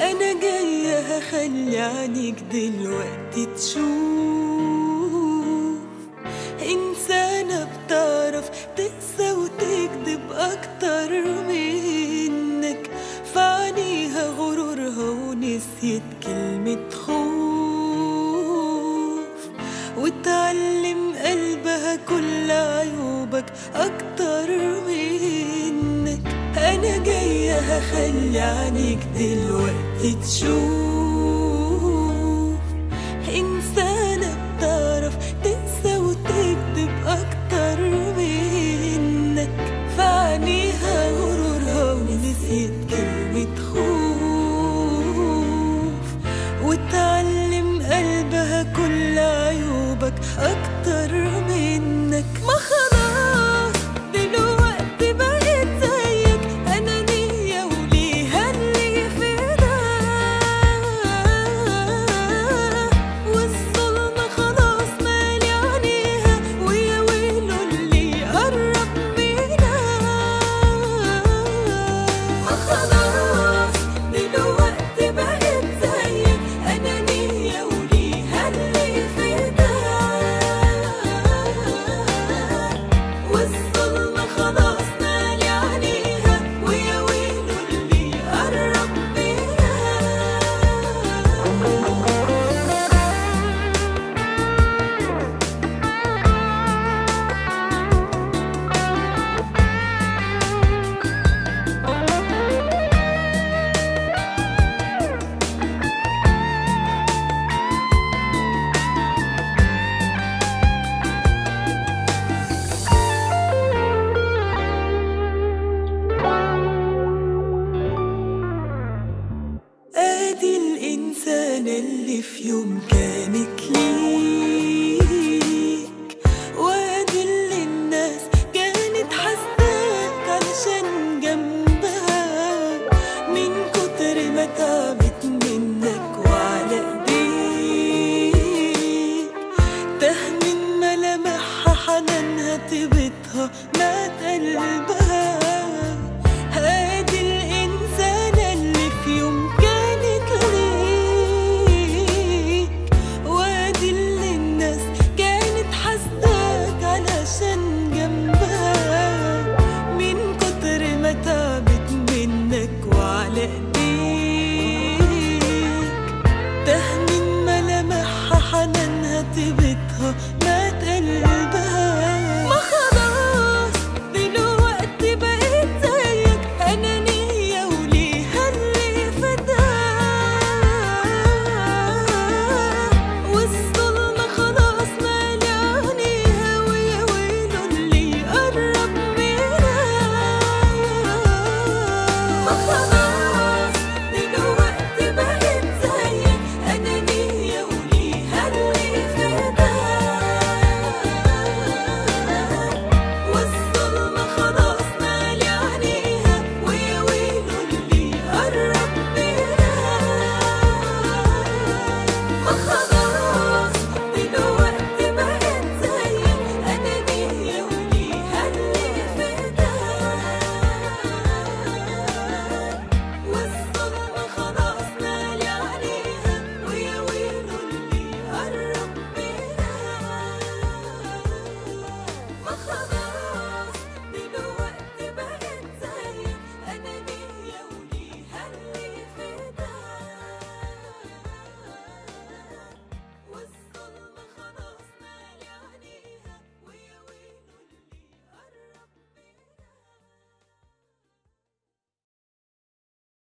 أنا جاية هخلي عينيك دلوقتي تشوف إنسانة بتعرف تقسى وتكذب أكتر منك فعنيها غرورها ونسيت كلمة خوف وتعلم قلبها كل عيوبك أكتر منك أنا جاية هخلي عينيك دلوقتي تشوف إنسانة بتعرف تقسى وتكذب أكتر منك فعنيها غرورها ونسيت كلمة خوف وتعلم قلبها كل عيوبك أكتر منك ما خلاص دلوقتي بقيت زيك أنانية وليها اللي في ده والظلم خلاص مالي عينيها ويا ويله اللي يقرب منها ما خلاص دلوقتي بقيت زيك أنانية وليها اللي في ده والظلم خلاص مالي عينيها ويا ويله اللي يقرب منها ادي الانسانة اللي في يوم كانت لي